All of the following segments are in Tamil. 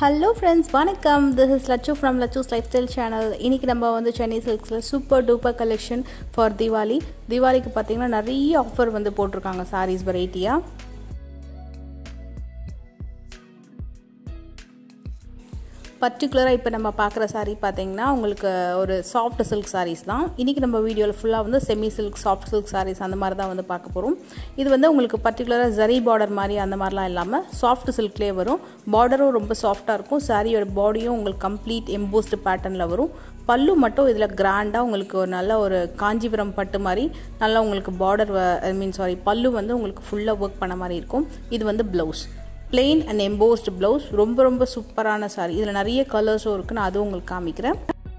ஹலோ ஃப்ரெண்ட்ஸ் வணக்கம் this is Lachu from Lachu's life style channel இன்றைக்கி நம்ம வந்து சென்னை சில்க்ஸில் super duper collection for Deepavali தீபாவளிக்கு பார்த்தீங்கன்னா நிறைய ஆஃபர் வந்து போட்டிருக்காங்க சாரீஸ் வெரைட்டியாக பர்டிகுலராக இப்போ நம்ம பார்க்குற சாரீ பார்த்தீங்கன்னா உங்களுக்கு ஒரு சாஃப்ட் சில்க் சாரீஸ் தான் இன்றைக்கி நம்ம வீடியோவில் ஃபுல்லாக வந்து semi silk soft silk sarees அந்த மாதிரி தான் வந்து பார்க்க போகிறோம் இது வந்து உங்களுக்கு பர்டிகுலராக ஜரி பார்டர் மாதிரி அந்த மாதிரிலாம் இல்லாமல் சாஃப்ட் சில்க்லேயே வரும் பார்டரும் ரொம்ப சாஃப்டாக இருக்கும் சாரியோட பாடியும் உங்களுக்கு கம்ப்ளீட் எம்போஸ்டு பேட்டர்னில் வரும் பல்லு மட்டும் இதில் கிராண்டாக உங்களுக்கு ஒரு நல்ல ஒரு காஞ்சிபுரம் பட்டு மாதிரி நல்லா உங்களுக்கு பார்டர் ஐ மீன் சாரி பல்லு வந்து உங்களுக்கு ஃபுல்லாக ஒர்க் பண்ண மாதிரி இருக்கும் இது வந்து blouse plain and embossed blouse ரொம்ப ரொம்ப சூப்பரான சாரி இதில் நிறைய கலர்ஸும் இருக்குது நான் அதுவும் உங்களுக்கு காமிக்கிறேன்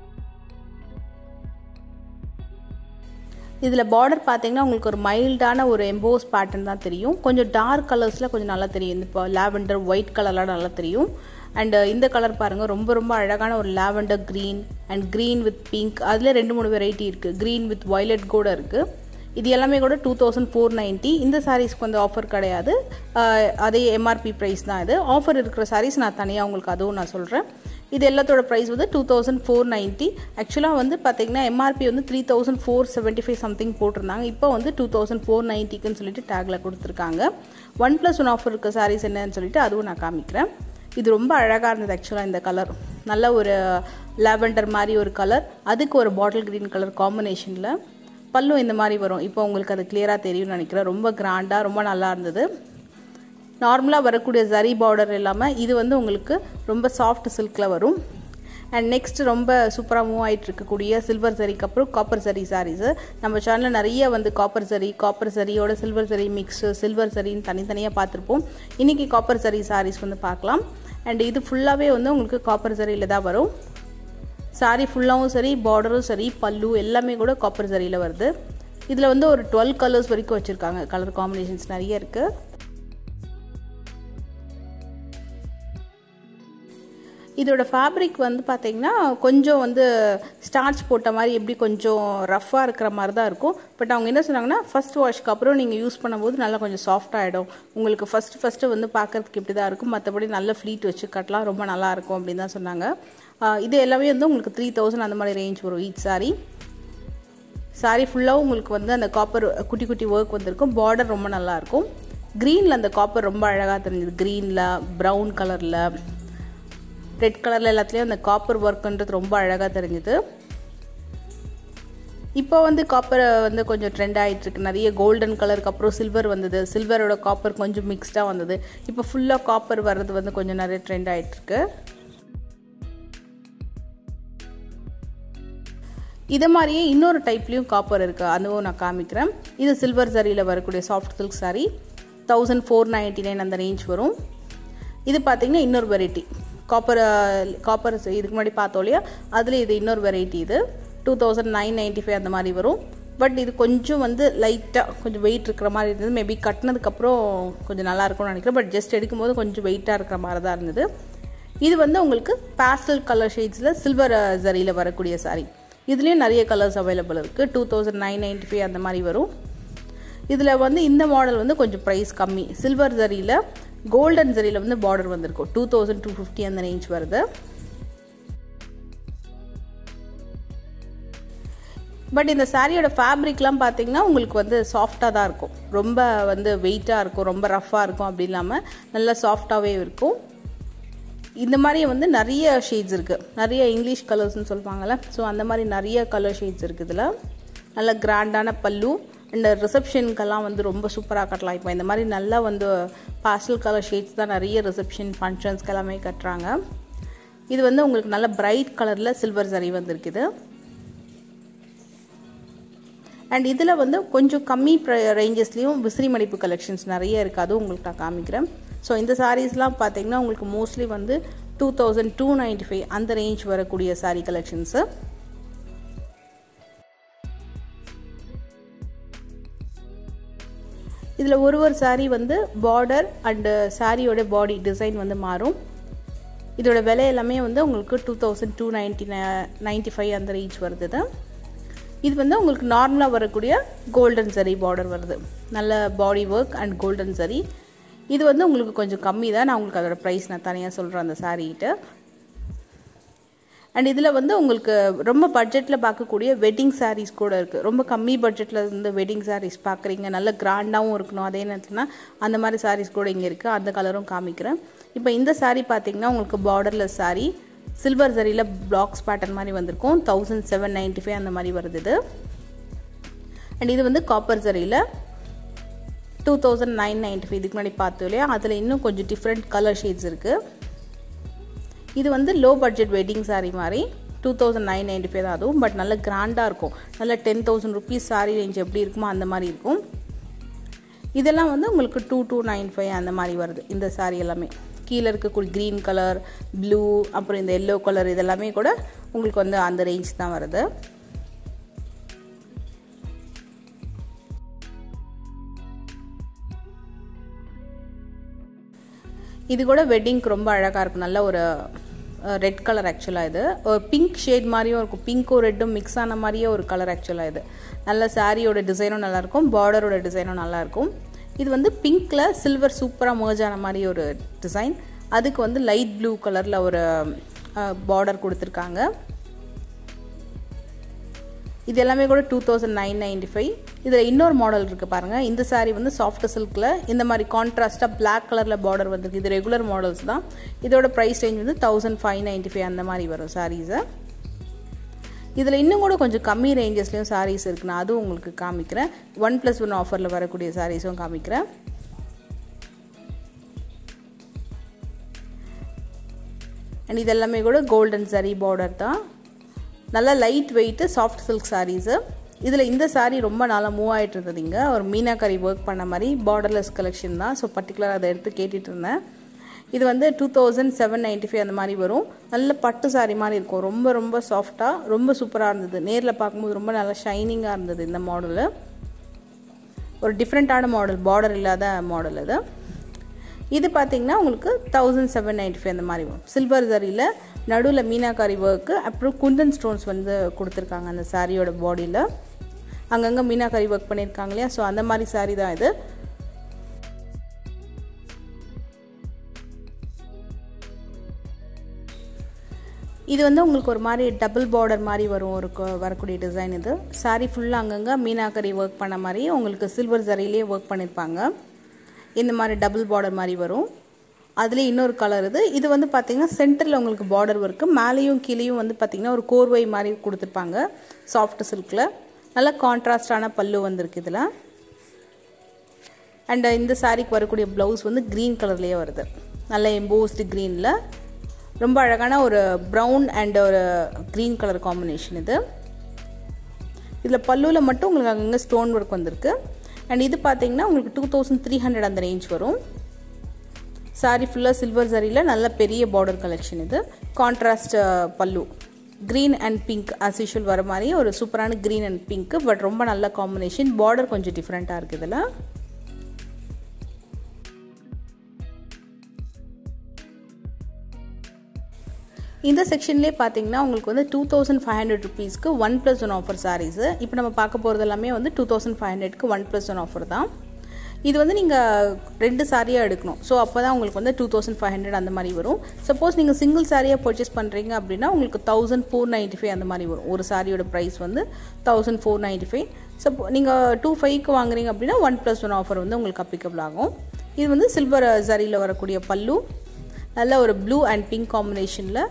இதில் பார்டர் பார்த்தீங்கன்னா உங்களுக்கு ஒரு மைல்டான ஒரு எம்போஸ் பேட்டர்ன் தான் தெரியும் கொஞ்சம் டார்க் கலர்ஸில் கொஞ்சம் நல்லா தெரியும் இப்போ லாவெண்டர் ஒயிட் கலர்லாம் நல்லா தெரியும் அண்ட் இந்த கலர் பாருங்கள் ரொம்ப ரொம்ப அழகான ஒரு lavender green and green with pink அதில் ரெண்டு மூணு வெரைட்டி இருக்குது க்ரீன் வித் வயலட் கூட இருக்குது இது எல்லாமே கூட டூ தௌசண்ட் ஃபோர் நைன்ட்டி இந்த சாரீஸ்க்கு வந்து ஆஃபர் கிடையாது அதே எம்ஆர்பி ப்ரைஸ் தான் இது ஆஃபர் இருக்கிற சாரீஸ் நான் தனியாக உங்களுக்கு அதுவும் நான் சொல்கிறேன் இது எல்லாத்தோட ப்ரைஸ் வந்து டூ தௌசண்ட் ஃபோர் நைன்ட்டி ஆக்சுவலாக வந்து பார்த்தீங்கன்னா எம்ஆர்பி வந்து three thousand four seventy five something போட்டிருந்தாங்க இப்போ வந்து டூ தௌசண்ட் ஃபோர் நைன்ட்டிக்குன்னு சொல்லிட்டு டேக்கில் கொடுத்துருக்காங்க ஒன் ப்ளஸ் ஒன் ஆஃபர் இருக்க சாரீஸ் என்னன்னு சொல்லிட்டு அதுவும் நான் காமிக்கிறேன் இது ரொம்ப அழகாக இருந்தது ஆக்சுவலாக இந்த கலர் நல்ல ஒரு லாவெண்டர் மாதிரி ஒரு கலர் அதுக்கு ஒரு பாட்டில் க்ரீன் கலர் காம்பினேஷனில் பல்லும் இந்த மாதிரி வரும் இப்போ உங்களுக்கு அது கிளியராக தெரியும்னு நினைக்கிறேன் ரொம்ப கிராண்டாக ரொம்ப நல்லா இருந்தது நார்மலாக வரக்கூடிய ஜரி பார்டர் இல்லாமல் இது வந்து உங்களுக்கு ரொம்ப சாஃப்ட் சில்கில் வரும் அண்ட் நெக்ஸ்ட் ரொம்ப சூப்பராக மூவ் ஆகிட்டு இருக்கக்கூடிய சில்வர் சரிக்கு அப்புறம் காப்பர் சரி சாரீஸு நம்ம சேனலில் நிறைய வந்து காப்பர் சரி காப்பர் சரியோட சில்வர் சரி மிக்ஸு சில்வர் சரின்னு தனித்தனியாக பார்த்துருப்போம் இன்றைக்கி காப்பர் சரி சாரீஸ் வந்து பார்க்கலாம் அண்ட் இது ஃபுல்லாகவே வந்து உங்களுக்கு காப்பர் சரியில் தான் வரும் சாரீ ஃபுல்லாகவும் சரி பார்டரும் சரி பல்லு எல்லாமே கூட காப்பர் சரியில் வருது இதில் வந்து ஒரு டுவெல் கலர்ஸ் வரைக்கும் வச்சுருக்காங்க கலர் காம்பினேஷன்ஸ் நிறைய இருக்குது இதோட ஃபேப்ரிக் வந்து பார்த்திங்கன்னா கொஞ்சம் வந்து ஸ்டார்ச் போட்ட மாதிரி எப்படி கொஞ்சம் ரஃப்பாக இருக்கிற மாதிரி தான் இருக்கும் பட் அவங்க என்ன சொன்னாங்கன்னா ஃபஸ்ட் வாஷ்க்கு அப்புறம் நீங்கள் யூஸ் பண்ணும்போது நல்லா கொஞ்சம் சாஃப்ட் ஆகிடும் உங்களுக்கு ஃபஸ்ட்டு ஃபஸ்ட்டு வந்து பார்க்குறதுக்கு இப்படி தான் இருக்கும் மற்றபடி நல்ல ஃப்ளீட் வச்சு கட்டலாம் ரொம்ப நல்லாயிருக்கும் அப்படின்னு தான் சொன்னாங்க இது எல்லாமே வந்து உங்களுக்கு த்ரீ தௌசண்ட் அந்த மாதிரி ரேஞ்ச் வரும் ஈச் சாரி சாரி ஃபுல்லாகவும் உங்களுக்கு வந்து அந்த காப்பர் குட்டி குட்டி ஒர்க் வந்திருக்கும் பார்டர் ரொம்ப நல்லாயிருக்கும் க்ரீனில் அந்த காப்பர் ரொம்ப அழகாக தெரிஞ்சது க்ரீனில் ப்ரௌன் கலரில் ரெட் கலரில் எல்லாத்துலேயும் அந்த காப்பர் ஒர்க்குன்றது ரொம்ப அழகாக தெரிஞ்சுது இப்போ வந்து காப்பர் வந்து கொஞ்சம் ட்ரெண்ட் ஆகிட்டு இருக்கு நிறைய கோல்டன் கலருக்கு அப்புறம் சில்வர் வந்தது சில்வரோட காப்பர் கொஞ்சம் மிக்ஸ்டாக வந்தது இப்போ ஃபுல்லாக காப்பர் வர்றது வந்து கொஞ்சம் நிறைய ட்ரெண்ட் ஆகிட்டு இருக்கு இது மாதிரியே இன்னொரு டைப்லேயும் காப்பர் இருக்குது அதுவும் நான் காமிக்கிறேன் இது சில்வர் சரியில் வரக்கூடிய soft silk saree thousand four ninety nine அந்த ரேஞ்ச் வரும் இது பார்த்திங்கன்னா இன்னொரு வெரைட்டி காப்பர் காப்பர் இதுக்கு முன்னாடி பார்த்தோம் இல்லையா அதில் இது இன்னொரு வெரைட்டி இது two thousand nine ninety five அந்த மாதிரி வரும் பட் இது கொஞ்சம் வந்து லைட்டாக கொஞ்சம் வெயிட் இருக்கிற மாதிரி இருந்தது மேபி கட்டினதுக்கப்புறம் கொஞ்சம் நல்லா இருக்கும்னு நினைக்கிறேன் பட் ஜஸ்ட் எடுக்கும்போது கொஞ்சம் வெயிட்டாக இருக்கிற மாதிரி தான் இருந்தது இது வந்து உங்களுக்கு பேஸ்டல் கலர் ஷேட்ஸில் சில்வர் ஜரியில் வரக்கூடிய சாரீ இதுலேயும் நிறைய கலர்ஸ் அவைலபிள் இருக்குது two thousand nine ninety five அந்த மாதிரி வரும் இதில் வந்து இந்த மாடல் வந்து கொஞ்சம் ப்ரைஸ் கம்மி சில்வர் ஜரியில் கோல்டன் ஜரியில் வந்து பார்டர் வந்திருக்கும் டூ தௌசண்ட் டூ ஃபிஃப்டி அந்த ரேஞ்ச் வருது பட் இந்த சாரியோட ஃபேப்ரிக்லாம் பார்த்தீங்கன்னா உங்களுக்கு வந்து சாஃப்டாக தான் இருக்கும் ரொம்ப வந்து வெயிட்டாக இருக்கும் ரொம்ப ரஃப்பாக இருக்கும் அப்படி இல்லாமல் நல்லா சாஃப்டாகவே இருக்கும் இந்த மாதிரி வந்து நிறைய ஷேட்ஸ் இருக்குது நிறைய இங்கிலீஷ் கலர்ஸ்னு சொல்லுவாங்கள்ல ஸோ அந்த மாதிரி நிறைய கலர் ஷேட்ஸ் இருக்குது இதில் நல்ல கிராண்டான பல்லு அண்ட் ரிசப்ஷனுக்கெல்லாம் வந்து ரொம்ப சூப்பராக கட்டலாம் இப்போ இந்த மாதிரி நல்லா வந்து பாஸ்டல் கலர் ஷேட்ஸ் தான் நிறைய ரிசப்ஷன் ஃபங்க்ஷன்ஸ்க்கு எல்லாமே கட்டுறாங்க இது வந்து உங்களுக்கு நல்ல பிரைட் கலரில் சில்வர் சரி வந்திருக்குது அண்ட் இதில் வந்து கொஞ்சம் கம்மி ரேஞ்சஸ்லேயும் விசிறி மடிப்பு கலெக்ஷன்ஸ் நிறைய இருக்குது அதுவும் உங்களுக்கு நான் காமிக்கிறேன் ஸோ இந்த சாரீஸ்லாம் பார்த்தீங்கன்னா உங்களுக்கு மோஸ்ட்லி வந்து two thousand two ninety five அந்த ரேஞ்ச் வரக்கூடிய சாரீ கலெக்ஷன்ஸு இதில் ஒரு ஒரு சாரீ வந்து பார்டர் அண்டு சாரியோட பாடி டிசைன் வந்து மாறும் இதோட விலை எல்லாமே வந்து உங்களுக்கு two thousand two ninety ninety five அந்த ரேஞ்ச் வருது இது வந்து உங்களுக்கு நார்மலாக வரக்கூடிய கோல்டன் சரி பார்டர் வருது நல்ல பாடி ஒர்க் அண்ட் கோல்டன் சரி இது வந்து உங்களுக்கு கொஞ்சம் கம்மி தான் நான் உங்களுக்கு அதோட ப்ரைஸ் நான் தனியாக சொல்கிறேன் அந்த சாரீகிட்ட அண்ட் இதில் வந்து உங்களுக்கு ரொம்ப பட்ஜெட்டில் பார்க்கக்கூடிய வெட்டிங் சாரீஸ் கூட இருக்குது ரொம்ப கம்மி பட்ஜெட்டில் இருந்து வெட்டிங் சாரீஸ் பார்க்குறீங்க நல்ல கிராண்டாகவும் இருக்கணும் அதே நேரத்துலனா அந்த மாதிரி சாரீஸ் கூட இங்கே இருக்குது அந்த கலரும் காமிக்கிறேன் இப்போ இந்த சாரீ பார்த்தீங்கன்னா உங்களுக்கு பார்டர்லெஸ் சாரீ சில்வர் சரியில் பிளாக்ஸ் பேட்டர்ன் மாதிரி வந்திருக்கும் தௌசண்ட் செவன் நைன்ட்டி ஃபைவ் அந்த மாதிரி வருது இது அண்ட் இது வந்து காப்பர் சரியில் two thousand nine ninety five இதுக்கு முன்னாடி பார்த்தோம் இல்லையா அதில் இன்னும் கொஞ்சம் டிஃப்ரெண்ட் கலர் ஷேட்ஸ் இருக்குது இது வந்து லோ பட்ஜெட் வெட்டிங் சாரீ மாதிரி two thousand nine ninety five தான் அதுவும் பட் நல்ல கிராண்டாக இருக்கும் நல்ல ten thousand rupees saree range எப்படி இருக்குமோ அந்த மாதிரி இருக்கும் இதெல்லாம் வந்து உங்களுக்கு டூ டூ நைன் ஃபைவ் அந்த மாதிரி வருது இந்த சாரீ எல்லாமே கீழே இருக்கக்கூடிய க்ரீன் கலர் ப்ளூ அப்புறம் இந்த எல்லோ கலர் இதெல்லாமே கூட உங்களுக்கு வந்து அந்த ரேஞ்ச் தான் வருது இது கூட வெட்டிங்க்கு ரொம்ப அழகாக இருக்கும் நல்ல ஒரு ரெட் கலர் ஆக்சுவலாக இது ஒரு பிங்க் ஷேட் மாதிரியும் இருக்கும் பிங்க்கும் ரெட்டும் மிக்ஸ் ஆன மாதிரியே ஒரு கலர் ஆக்சுவலாக இது நல்ல சாரியோட டிசைனும் நல்லாயிருக்கும் பார்டரோட டிசைனும் நல்லாயிருக்கும் இது வந்து பிங்க்கில் சில்வர் சூப்பராக மர்ஜ் ஆன மாதிரி ஒரு டிசைன் அதுக்கு வந்து லைட் ப்ளூ கலரில் ஒரு பார்டர் கொடுத்துருக்காங்க இது எல்லாமே கூட two thousand nine ninety five இதில் இன்னொரு மாடல் இருக்குது பாருங்கள் இந்த சாரீ வந்து சாஃப்ட் சில்கில் இந்த மாதிரி கான்ட்ராஸ்ட்டாக பிளாக் கலரில் பார்டர் வந்திருக்கு இது ரெகுலர் மாடல்ஸ் தான் இதோட ப்ரைஸ் ரேஞ்ச் வந்து தௌசண்ட் ஃபைவ் நைன்ட்டி ஃபைவ் அந்த மாதிரி வரும் சாரீஸை இதில் இன்னும் கூட கொஞ்சம் கம்மி ரேஞ்சஸ்லேயும் சாரீஸ் இருக்குது நான் அதுவும் உங்களுக்கு காமிக்கிறேன் ஒன் ப்ளஸ் ஒன் ஆஃபரில் வரக்கூடிய சாரீஸும் காமிக்கிறேன் அண்ட் இதெல்லாமே கூட கோல்டன் சரி பார்டர் தான் நல்லா light weight soft silk sarees இதில் இந்த சாரீ ரொம்ப நாளாக மூவ் ஆகிட்டு இருந்ததுங்க ஒரு மீனாக்கரி ஒர்க் பண்ண மாதிரி பார்டர்லெஸ் கலெக்ஷன் தான் ஸோ பர்டிகுலராக அதை எடுத்து கேட்டுட்டு இருந்தேன் இது வந்து two thousand seven ninety five அந்த மாதிரி வரும் நல்ல பட்டு சாரீ மாதிரி இருக்கும் ரொம்ப ரொம்ப சாஃப்டாக ரொம்ப சூப்பராக இருந்தது நேரில் பார்க்கும்போது ரொம்ப நல்லா ஷைனிங்காக இருந்தது இந்த மாடலு ஒரு டிஃப்ரெண்ட்டான மாடல் பார்டர் இல்லாத மாடல் இது இது பார்த்திங்கன்னா உங்களுக்கு தௌசண்ட் செவன் நைன்ட்டி ஃபைவ் அந்த மாதிரி வரும் சில்வர் சரியில் நடுவில் மீனாக்காரி ஒர்க்கு அப்புறம் குந்தன் ஸ்டோன்ஸ் வந்து கொடுத்துருக்காங்க அந்த சாரியோட பாடியில் அங்கங்கே மீனாக்காரி ஒர்க் பண்ணியிருக்காங்க இல்லையா ஸோ அந்த மாதிரி சாரீ தான் இது இது வந்து உங்களுக்கு ஒரு மாதிரி டபுள் பார்டர் மாதிரி வரும் ஒரு வரக்கூடிய டிசைன் இது சாரீ ஃபுல்லாக அங்கங்கே மீனாக்கரி ஒர்க் பண்ண மாதிரி உங்களுக்கு சில்வர் சரியிலே ஒர்க் பண்ணியிருப்பாங்க இந்த மாதிரி டபுள் பார்டர் மாதிரி வரும் அதுலேயே இன்னொரு கலர் இது இது வந்து பார்த்திங்கன்னா சென்டரில் உங்களுக்கு பார்டர் ஒர்க்கு மேலேயும் கீழேயும் வந்து பார்த்திங்கன்னா ஒரு கோர்வை மாதிரி கொடுத்துருப்பாங்க சாஃப்ட் சில்கில் நல்ல கான்ட்ராஸ்டான பல்லு வந்திருக்கு இதில் அண்ட் இந்த சாரீக்கு வரக்கூடிய ப்ளவுஸ் வந்து க்ரீன் கலர்லேயே வருது நல்ல எம்போஸ்டு க்ரீனில் ரொம்ப அழகான ஒரு ப்ரௌன் அண்ட் ஒரு க்ரீன் கலர் காம்பினேஷன் இது இதில் பல்லுவில் மட்டும் உங்களுக்கு அங்கங்கே ஸ்டோன் ஒர்க் வந்திருக்கு அண்ட் இது பார்த்தீங்கன்னா உங்களுக்கு டூ தௌசண்ட் த்ரீ ஹண்ட்ரட் அந்த ரேஞ்ச் வரும் சாரீ ஃபுல்லாக சில்வர் சாரியில் நல்ல பெரிய பார்டர் கலெக்ஷன் இது contrast pallu green and pink as usual வர மாதிரி ஒரு சூப்பரான க்ரீன் அண்ட் பிங்க் பட் ரொம்ப நல்ல காம்பினேஷன் பார்டர் கொஞ்சம் டிஃப்ரெண்ட்டாக இருக்குது இதில் இந்த செக்ஷன்லேயே பார்த்தீங்கன்னா உங்களுக்கு வந்து டூ தௌசண்ட் ஃபைவ் ஹண்ட்ரட் ருபீஸ்க்கு one plus one offer sarees இப்போ நம்ம பார்க்க போகிறது எல்லாமே வந்து டூ தௌசண்ட் ஃபைவ் ஹண்ட்ரட்க்கு ஒன் ப்ளஸ் ஒன் ஆஃபர் தான் இது வந்து நீங்கள் ரெண்டு சாரியாக எடுக்கணும் ஸோ அப்போ தான் உங்களுக்கு வந்து டூ தௌசண்ட் ஃபைவ் ஹண்ட்ரட் அந்த மாதிரி வரும் சப்போஸ் நீங்கள் சிங்கிள் சாரியாக பர்ச்சேஸ் பண்ணுறீங்க அப்படின்னா உங்களுக்கு தௌசண்ட் ஃபோர் நைன்ட்டி ஃபைவ் அந்த மாதிரி வரும் ஒரு சாரியோட ப்ரைஸ் வந்து thousand four ninety five suppose நீங்கள் டூ ஃபைவ்க்கு வாங்குறீங்க அப்படின்னா ஒன் ப்ளஸ் ஒன் ஆஃபர் வந்து உங்களுக்கு அப்ளிகபிள் ஆகும் இது வந்து சில்வர் சரியில் வரக்கூடிய பல்லு நல்ல ஒரு ப்ளூ அண்ட் பிங்க் காம்பினேஷனில்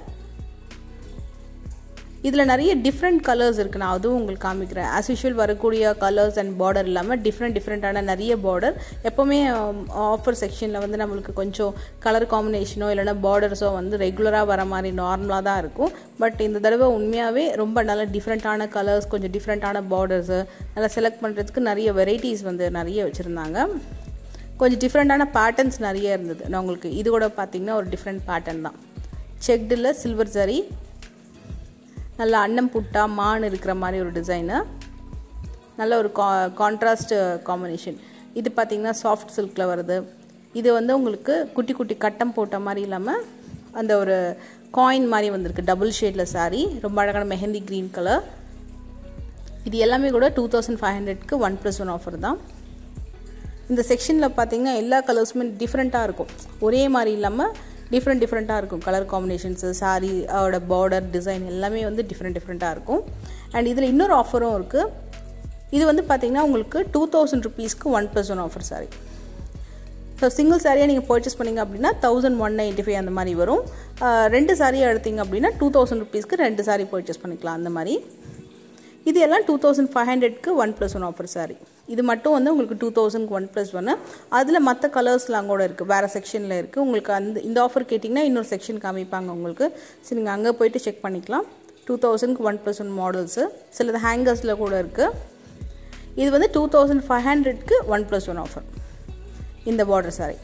இதில் நிறைய டிஃப்ரெண்ட் கலர்ஸ் இருக்குது நான் அதுவும் உங்களுக்கு காமிக்கிறேன் ஆஸ் யூஷுவல் வரக்கூடிய கலர்ஸ் அண்ட் பார்டர் இல்லாமல் டிஃப்ரெண்ட் டிஃப்ரெண்ட்டான நிறைய பார்டர் எப்போவுமே ஆஃபர் செக்ஷனில் வந்து நம்மளுக்கு கொஞ்சம் கலர் காம்பினேஷனோ இல்லைனா பார்டர்ஸோ வந்து ரெகுலராக வர மாதிரி நார்மலாக தான் இருக்கும் பட் இந்த தடவை உண்மையாகவே ரொம்ப நல்ல டிஃப்ரெண்ட்டான கலர்ஸ் கொஞ்சம் டிஃப்ரெண்ட்டான பார்டர்ஸு நல்லா செலக்ட் பண்ணுறதுக்கு நிறைய வெரைட்டிஸ் வந்து நிறைய வச்சுருந்தாங்க கொஞ்சம் டிஃப்ரெண்ட்டான பேட்டர்ன்ஸ் நிறைய இருந்தது நான் உங்களுக்கு இது கூட பார்த்தீங்கன்னா ஒரு டிஃப்ரெண்ட் பேட்டர்ன் தான் செக்டில் சில்வர் சரி நல்ல அன்னம் புட்டா மான் இருக்கிற மாதிரி ஒரு டிசைனு நல்ல ஒரு கா கான்ட்ராஸ்ட் காம்பினேஷன் இது பார்த்திங்கன்னா சாஃப்ட் சில்கில் வருது இது வந்து உங்களுக்கு குட்டி குட்டி கட்டம் போட்ட மாதிரி இல்லாமல் அந்த ஒரு காயின் மாதிரி வந்திருக்கு டபுள் ஷேடில் சாரீ ரொம்ப அழகான மெஹந்தி க்ரீன் கலர் இது எல்லாமே கூட டூ தௌசண்ட் ஃபைவ் ஹண்ட்ரட்க்கு ஒன் ப்ளஸ் ஒன் ஆஃபர் தான் இந்த செக்ஷனில் பார்த்தீங்கன்னா எல்லா கலர்ஸுமே டிஃப்ரெண்ட்டாக இருக்கும் ஒரே மாதிரி இல்லாமல் டிஃப்ரெண்ட் டிஃப்ரெண்ட்டாக இருக்கும் கலர் காம்பினேஷன்ஸு சாரீ அதோட பார்டர் டிசைன் எல்லாமே வந்து டிஃப்ரெண்ட் டிஃப்ரெண்ட்டாக இருக்கும் அண்ட் இதில் இன்னொரு ஆஃபரும் இருக்குது இது வந்து பார்த்திங்கன்னா உங்களுக்கு டூ தௌசண்ட் ருபீஸ்க்கு one plus one offer saree so single சாரியாக நீங்கள் பர்ச்சேஸ் பண்ணிங்க அப்படின்னா தௌசண்ட் ஒன் நைன்ட்டி ஃபைவ் அந்த மாதிரி வரும் ரெண்டு சாரியாக எடுத்தீங்க அப்படின்னா டூ தௌசண்ட் ருபீஸ்க்கு ரெண்டு சாரி பர்ச்சேஸ் பண்ணிக்கலாம் அந்த மாதிரி இது எல்லாம் டூ தௌசண்ட் ஃபைவ் ஹண்ட்ரட்க்கு one plus one offer saree இது மட்டும் வந்து உங்களுக்கு டூ தௌசண்ட்க்கு ஒன் ப்ளஸ் ஒன்று அதில் மற்ற கலர்ஸ்லாம் கூட இருக்குது வேறு செக்ஷனில் இருக்குது உங்களுக்கு அந்த இந்த ஆஃபர் கேட்டிங்கன்னா இன்னொரு செக்ஷன் காமிப்பாங்க உங்களுக்கு சரி நீங்கள் அங்கே போயிட்டு செக் பண்ணிக்கலாம் டூ தௌசண்ட்க்கு ஒன் ப்ளஸ் ஒன் மாடல்ஸு சிலது ஹேங்கர்ஸில் கூட இருக்குது இது வந்து டூ தௌசண்ட் ஃபைவ் ஹண்ட்ரட்க்கு ஒன் ப்ளஸ் ஒன் ஆஃபர் இந்த பார்டர் சாரி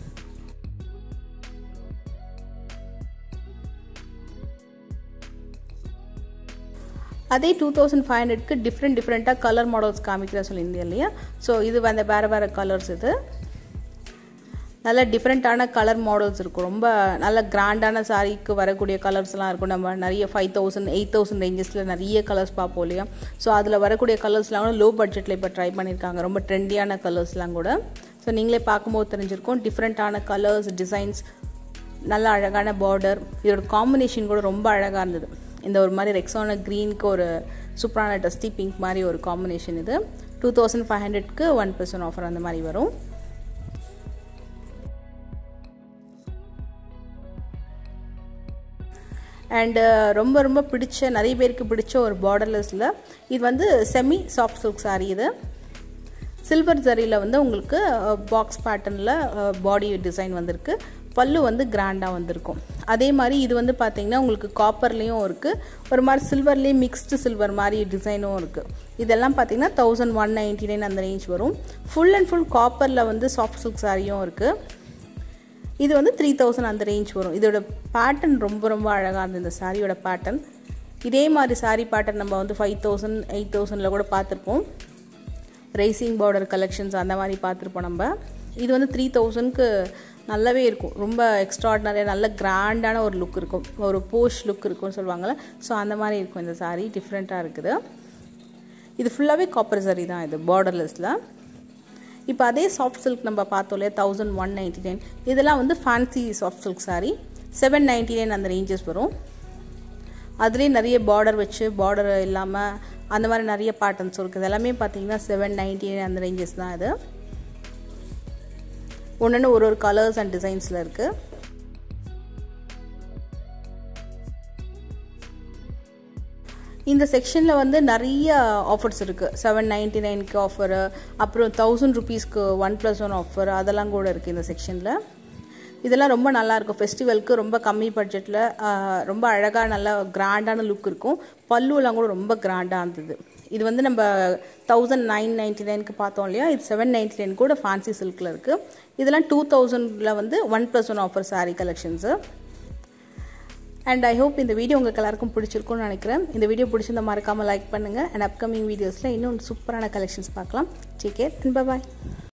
அதே டூ தௌசண்ட் ஃபைவ் ஹண்ட்ரட்க்கு டிஃப்ரெண்ட் டிஃப்ரெண்ட்டாக கலர் மாடல்ஸ் காமிக்கிற சொல்லியிருந்தேன் இல்லையா ஸோ இது வந்து வேறு வேறு கலர்ஸ் இது நல்ல டிஃப்ரெண்ட்டான கலர் மாடல்ஸ் இருக்கும் ரொம்ப நல்ல கிராண்டான சாரீக்கு வரக்கூடிய கலர்ஸ்லாம் இருக்கும் நம்ம நிறைய ஃபைவ் தௌசண்ட் எயிட் தௌசண்ட் ரேஞ்சஸில் நிறைய கலர்ஸ் பார்ப்போம் இல்லையா ஸோ அதில் வரக்கூடிய கலர்ஸ்லாம் கூட லோ பட்ஜெட்டில் இப்போ ட்ரை பண்ணியிருக்காங்க ரொம்ப ட்ரெண்டியான கலர்ஸ்லாம் கூட ஸோ நீங்களே பார்க்கும்போது தெரிஞ்சிருக்கும் டிஃப்ரெண்ட்டான கலர்ஸ் டிசைன்ஸ் நல்ல அழகான பார்டர் இதோட காம்பினேஷன் கூட ரொம்ப அழகாக இருந்தது இந்த ஒரு மாதிரி ரெக்ஸான க்ரீனுக்கு ஒரு சூப்பரான டஸ்டி பிங்க் மாதிரி ஒரு காம்பினேஷன் இது டூ தௌசண்ட் ஃபைவ் ஹண்ட்ரட்க்கு ஒன் பர்சன்ட் ஆஃபர் அந்த மாதிரி வரும் அண்டு ரொம்ப ரொம்ப பிடிச்ச நிறைய பேருக்கு பிடிச்ச ஒரு பார்டர்லெஸில் இது வந்து செமி சாஃப்ட் சில்க் சாரீ இது சில்வர் ஜரியில் வந்து உங்களுக்கு பாக்ஸ் பேட்டர்னில் பாடி டிசைன் வந்திருக்கு பல்லு வந்து கிராண்டாக வந்திருக்கும் அதே மாதிரி இது வந்து பார்த்திங்கன்னா உங்களுக்கு காப்பர்லேயும் இருக்குது ஒரு மாதிரி சில்வர்லேயும் மிக்ஸ்டு சில்வர் மாதிரி டிசைனும் இருக்குது இதெல்லாம் பார்த்திங்கன்னா தௌசண்ட் ஒன் நைன்டி நைன் அந்த ரேஞ்ச் வரும் ஃபுல் அண்ட் ஃபுல் காப்பரில் வந்து சாஃப்ட் சில்க் சாரியும் இருக்குது இது வந்து த்ரீ தௌசண்ட் அந்த ரேஞ்ச் வரும் இதோட பேட்டர்ன் ரொம்ப ரொம்ப அழகாக இருந்தது இந்த சாரியோட பேட்டர்ன் இதே மாதிரி சாரீ பேட்டர்ன் நம்ம வந்து ஃபைவ் தௌசண்ட் எயிட் தௌசண்டில் கூட பார்த்துருப்போம் ரேசிங் பார்டர் கலெக்ஷன்ஸ் அந்த மாதிரி பார்த்துருப்போம் நம்ம இது வந்து த்ரீ தௌசண்ட்க்கு நல்லாவே இருக்கும் ரொம்ப எக்ஸ்ட்ராடினரியாக நல்ல கிராண்டான ஒரு லுக் இருக்கும் ஒரு போஷ் லுக் இருக்கும்னு சொல்லுவாங்கள்ல ஸோ அந்த மாதிரி இருக்கும் இந்த சாரீ டிஃப்ரெண்ட்டாக இருக்குது இது ஃபுல்லாகவே காப்பர் சாரி தான் இது பார்டர்லெஸில் இப்போ அதே சாஃப்ட் சில்க் நம்ம பார்த்தோம் இல்லையா தௌசண்ட் ஒன் நைன்டி நைன் இதெல்லாம் வந்து fancy soft silk saree seven ninety nine அந்த ரேஞ்சஸ் வரும் அதுலேயே நிறைய பார்டர் வச்சு பார்டர் இல்லாமல் அந்த மாதிரி நிறைய பேட்டர்ன்ஸ் இருக்குது எல்லாமே பார்த்தீங்கன்னா செவன் நைன்டி நைன் அந்த ரேஞ்சஸ் தான் இது ஒன்று ஒரு ஒரு கலர்ஸ் அண்ட் டிசைன்ஸில் இருக்குது இந்த செக்ஷனில் வந்து நிறைய ஆஃபர்ஸ் இருக்குது செவன் நைன்ட்டி நைனுக்கு ஆஃபரு அப்புறம் தௌசண்ட் ருபீஸ்க்கு ஒன் ப்ளஸ் ஒன் ஆஃபர் அதெல்லாம் கூட இருக்குது இந்த செக்ஷனில் இதெல்லாம் ரொம்ப நல்லாயிருக்கும் ஃபெஸ்டிவலுக்கு ரொம்ப கம்மி பட்ஜெட்டில் ரொம்ப அழகாக நல்லா கிராண்டான லுக் இருக்கும் பல்லுவெல்லாம் கூட ரொம்ப கிராண்டாக இருந்தது இது வந்து நம்ம தௌசண்ட் நைன் நைன்ட்டி நைனுக்கு பார்த்தோம் இல்லையா இது செவன் நைன்ட்டி நைன் கூட ஃபேன்சி சில்கில் இருக்குது இதெல்லாம் டூ தௌசண்டில் வந்து one plus one offer saree collections and I hope இந்த வீடியோ உங்களுக்கு எல்லாருக்கும் பிடிச்சிருக்கும்னு நினைக்கிறேன் இந்த வீடியோ பிடிச்சிருந்த மறக்காமல் லைக் பண்ணுங்கள் அண்ட் அப்கமிங் வீடியோஸில் இன்னும் சூப்பரான கலெக்ஷன்ஸ் பார்க்கலாம் டேக் கேர் அண்ட் பாய்